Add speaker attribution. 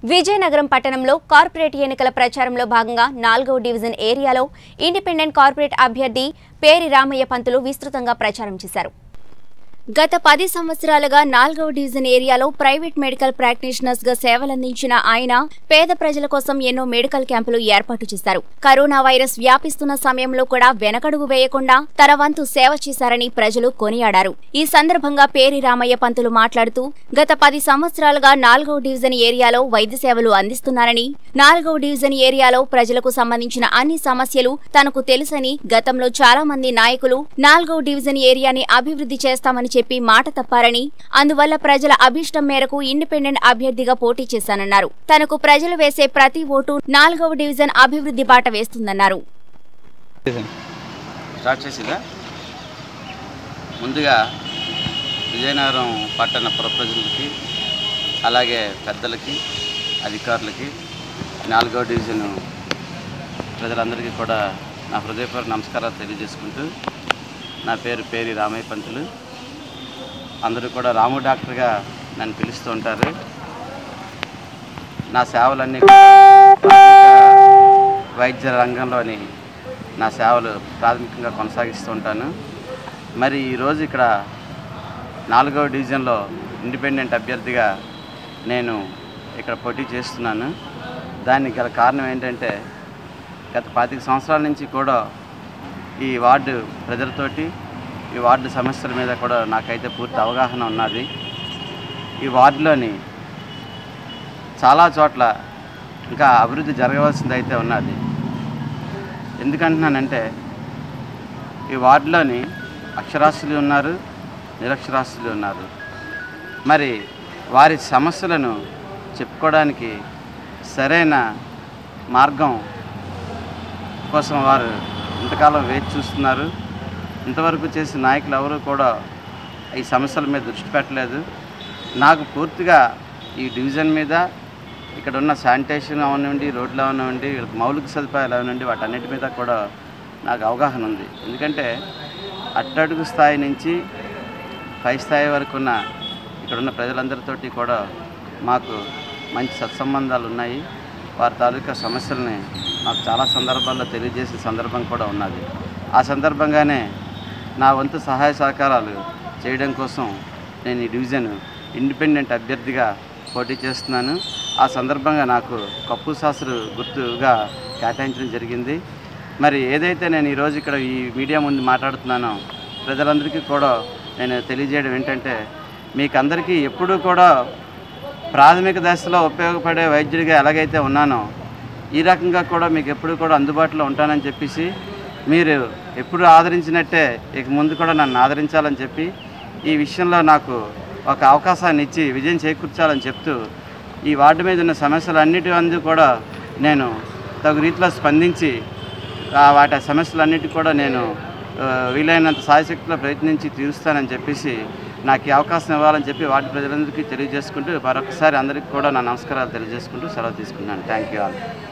Speaker 1: విజయనగరం పట్టణంలో కార్పొరేట్ ఎన్నికల ప్రచారంలో భాగంగా నాలుగవ డివిజన్ ఏరియాలో ఇండిపెండెంట్ కార్పొరేట్ అభ్యర్థి పేరి రామయ్య పంతులు విస్తృతంగా ప్రచారం చేశారు గత పది సంవత్సరాలుగా నాలుగవ డివిజన్ ఏరియాలో ప్రైవేట్ మెడికల్ ప్రాక్టీషనర్స్ గా సేవలందించిన ఆయన పేద ప్రజల కోసం ఎన్నో మెడికల్ క్యాంపులు ఏర్పాటు చేశారు కరోనా వైరస్ వ్యాపిస్తున్న సమయంలో కూడా వెనకడుగు వేయకుండా తన వంతు సేవ చేశారని ప్రజలు కొనియాడారు ఈ సందర్భంగా పేరి రామయ్య పంతులు మాట్లాడుతూ గత పది సంవత్సరాలుగా నాలుగవ డివిజన్ ఏరియాలో వైద్య సేవలు అందిస్తున్నారని నాలుగవ డివిజన్ ఏరియాలో ప్రజలకు సంబంధించిన అన్ని సమస్యలు తనకు తెలుసని గతంలో చాలా మంది నాయకులు నాలుగవ డివిజన్ ఏరియాని అభివృద్ధి చేస్తామని చెప్పి మాట తప్పారని అందువల్ల ప్రజల అభిష్టం మేరకు ఇండిపెండెంట్ అభ్యర్థిగా పోటీ చేశానన్నారు తనకు ప్రజలు వేసే ప్రతి ఓటు నాలుగవ డివిజన్ అభివృద్ధి బాట వేస్తుందన్నారు
Speaker 2: స్టార్ట్ చేసిందా ముందుగా విజయనగరం పట్టణ పుర ప్రజలకి అలాగే పెద్దలకి అధికారులకి నాలుగో డివిజన్ ప్రజలందరికీ కూడా నా హృదయపూర్వక నమస్కారాలు తెలియజేసుకుంటూ నా పేరు పేరి రామయ్య పంతులు అందరూ కూడా రాము డాక్టర్గా నన్ను పిలుస్తూ ఉంటారు నా సేవలన్నీ కూడా ప్రాథమిక వైద్య రంగంలోని నా సేవలు ప్రాథమికంగా కొనసాగిస్తూ ఉంటాను మరి ఈరోజు ఇక్కడ నాలుగవ డివిజన్లో ఇండిపెండెంట్ అభ్యర్థిగా నేను ఇక్కడ పోటీ చేస్తున్నాను దానికి గల కారణం ఏంటంటే గత పాతిక సంవత్సరాల నుంచి కూడా ఈ వార్డు ప్రజలతోటి ఈ వార్డు సమస్యల మీద కూడా నాకైతే పూర్తి అవగాహన ఉన్నది ఈ వార్డులోని చాలా చోట్ల ఇంకా అభివృద్ధి జరగవలసింది అయితే ఉన్నది ఎందుకంటున్నానంటే ఈ వార్డులోని అక్షరాస్యులు ఉన్నారు నిరక్షరాస్యులు ఉన్నారు మరి వారి సమస్యలను చెప్పుకోవడానికి సరైన మార్గం కోసం వారు ఇంతకాలం వేచి చూస్తున్నారు ఇంతవరకు చేసిన నాయకులు ఎవరు కూడా ఈ సమస్యల మీద దృష్టి పెట్టలేదు నాకు పూర్తిగా ఈ డివిజన్ మీద ఇక్కడ ఉన్న శానిటేషన్ అవనివ్వండి రోడ్లు అవనివ్వండి వీళ్ళకి మౌలిక సదుపాయాలు అవనివ్వండి వాటన్నిటి మీద కూడా నాకు అవగాహన ఉంది ఎందుకంటే అట్టడుగు స్థాయి నుంచి పై స్థాయి వరకు ఉన్న ఇక్కడ ఉన్న ప్రజలందరితోటి కూడా మాకు మంచి సత్సంబంధాలు ఉన్నాయి వారి తాలూకా సమస్యల్ని నాకు చాలా సందర్భాల్లో తెలియజేసే సందర్భం కూడా ఉన్నది ఆ సందర్భంగానే నా వంతు సహాయ సహకారాలు చేయడం కోసం నేను ఈ డివిజన్ ఇండిపెండెంట్ అభ్యర్థిగా పోటీ చేస్తున్నాను ఆ సందర్భంగా నాకు కప్పు శాస్త్రు గుర్తుగా కేటాయించడం జరిగింది మరి ఏదైతే నేను ఈరోజు ఇక్కడ ఈ మీడియా ముందు మాట్లాడుతున్నానో ప్రజలందరికీ కూడా నేను తెలియజేయడం ఏంటంటే మీకు అందరికీ ఎప్పుడూ కూడా ప్రాథమిక దశలో ఉపయోగపడే వైద్యుడిగా ఎలాగైతే ఉన్నానో ఈ రకంగా కూడా మీకు ఎప్పుడు కూడా అందుబాటులో ఉంటానని చెప్పేసి మీరు ఎప్పుడు ఆదరించినట్టే ఇక ముందు కూడా నన్ను ఆదరించాలని చెప్పి ఈ విషయంలో నాకు ఒక అవకాశాన్ని ఇచ్చి విజయం చేకూర్చాలని చెప్తూ ఈ వార్డు మీద ఉన్న సమస్యలన్నిటి అందు కూడా నేను తగు రీతిలో స్పందించి ఆ వాటి సమస్యలన్నిటి కూడా నేను ఆ, వీలైనంత సాయశక్తిలో ప్రయత్నించి తీరుస్తానని చెప్పేసి నాకు ఈ అవకాశం ఇవ్వాలని చెప్పి వార్డు ప్రజలందరికీ తెలియజేసుకుంటూ మరొకసారి అందరికీ కూడా నా నమస్కారాలు తెలియజేసుకుంటూ సెలవు తీసుకున్నాను థ్యాంక్ యూ ఆల్